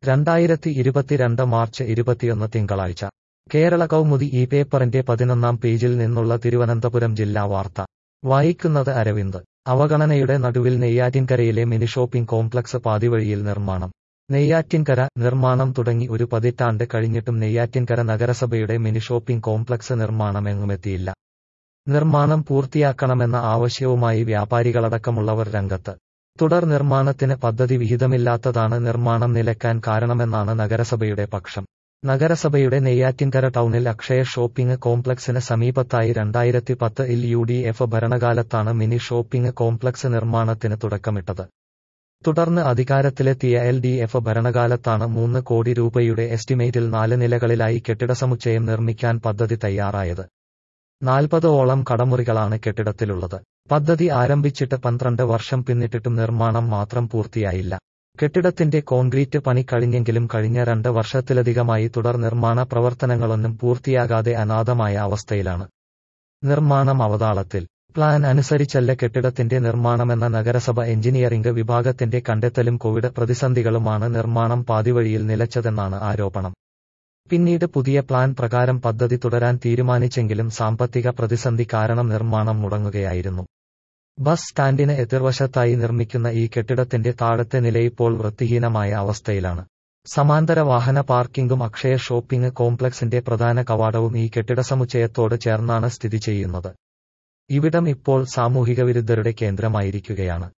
രണ്ടായിരത്തി ഇരുപത്തിരണ്ട് മാർച്ച് ഇരുപത്തിയൊന്ന് തിങ്കളാഴ്ച കേരള കൗമുദി ഈ പേപ്പറിന്റെ പതിനൊന്നാം പേജിൽ നിന്നുള്ള തിരുവനന്തപുരം ജില്ലാ വാർത്ത വായിക്കുന്നത് അരവിന്ദ് അവഗണനയുടെ നടുവിൽ നെയ്യാറ്റിൻകരയിലെ മിനി ഷോപ്പിംഗ് കോംപ്ലക്സ് പാതിവഴിയിൽ നിർമ്മാണം നെയ്യാറ്റിൻകര നിർമ്മാണം തുടങ്ങി ഒരു പതിറ്റാണ്ട് കഴിഞ്ഞിട്ടും നെയ്യാറ്റിൻകര നഗരസഭയുടെ മിനി ഷോപ്പിംഗ് കോംപ്ലക്സ് നിർമ്മാണം എങ്ങുമെത്തിയില്ല നിർമ്മാണം പൂർത്തിയാക്കണമെന്ന ആവശ്യവുമായി വ്യാപാരികളടക്കമുള്ളവർ രംഗത്ത് തുടർ നിർമ്മാണത്തിന് പദ്ധതി വിഹിതമില്ലാത്തതാണ് നിർമ്മാണം നിലയ്ക്കാൻ കാരണമെന്നാണ് നഗരസഭയുടെ പക്ഷം നഗരസഭയുടെ നെയ്യാറ്റിൻകര ടൗണിൽ അക്ഷയ ഷോപ്പിംഗ് കോംപ്ലക്സിന് സമീപത്തായി രണ്ടായിരത്തി പത്തിൽ യു ഡി എഫ് ഭരണകാലത്താണ് മിനി ഷോപ്പിംഗ് കോംപ്ലക്സ് നിർമ്മാണത്തിന് തുടക്കമിട്ടത് തുടർന്ന് അധികാരത്തിലെത്തിയ എൽ ഡി എഫ് ഭരണകാലത്താണ് മൂന്ന് കോടി രൂപയുടെ എസ്റ്റിമേറ്റിൽ നാല് നിലകളിലായി കെട്ടിടസമുച്ചയം നിർമ്മിക്കാൻ പദ്ധതി തയ്യാറായത് നാൽപ്പതോളം കടമുറികളാണ് കെട്ടിടത്തിലുള്ളത് പദ്ധതി ആരംഭിച്ചിട്ട് പന്ത്രണ്ട് വർഷം പിന്നിട്ടിട്ടും നിർമ്മാണം മാത്രം പൂർത്തിയായില്ല കെട്ടിടത്തിന്റെ കോൺക്രീറ്റ് പണി കഴിഞ്ഞെങ്കിലും കഴിഞ്ഞ രണ്ട് വർഷത്തിലധികമായി തുടർ നിർമ്മാണ പ്രവർത്തനങ്ങളൊന്നും പൂർത്തിയാകാതെ അനാഥമായ അവസ്ഥയിലാണ് നിർമ്മാണം അവതാളത്തിൽ പ്ലാൻ അനുസരിച്ചല്ല കെട്ടിടത്തിന്റെ നിർമ്മാണമെന്ന നഗരസഭ എഞ്ചിനീയറിംഗ് വിഭാഗത്തിന്റെ കണ്ടെത്തലും കോവിഡ് പ്രതിസന്ധികളുമാണ് നിർമ്മാണം പാതിവഴിയിൽ നിലച്ചതെന്നാണ് ആരോപണം പിന്നീട് പുതിയ പ്ലാൻ പ്രകാരം പദ്ധതി തുടരാൻ തീരുമാനിച്ചെങ്കിലും സാമ്പത്തിക പ്രതിസന്ധി കാരണം നിർമ്മാണം മുടങ്ങുകയായിരുന്നു ബസ് സ്റ്റാൻഡിന് എതിർവശത്തായി നിർമ്മിക്കുന്ന ഈ കെട്ടിടത്തിന്റെ താഴത്തെ നിലയിപ്പോൾ വൃത്തിഹീനമായ അവസ്ഥയിലാണ് സമാന്തര വാഹന പാർക്കിംഗും അക്ഷയ ഷോപ്പിംഗ് കോംപ്ലക്സിന്റെ പ്രധാന കവാടവും ഈ കെട്ടിടസമുച്ചയത്തോട് ചേർന്നാണ് സ്ഥിതി ചെയ്യുന്നത് ഇവിടം ഇപ്പോൾ സാമൂഹിക വിരുദ്ധരുടെ കേന്ദ്രമായിരിക്കുകയാണ്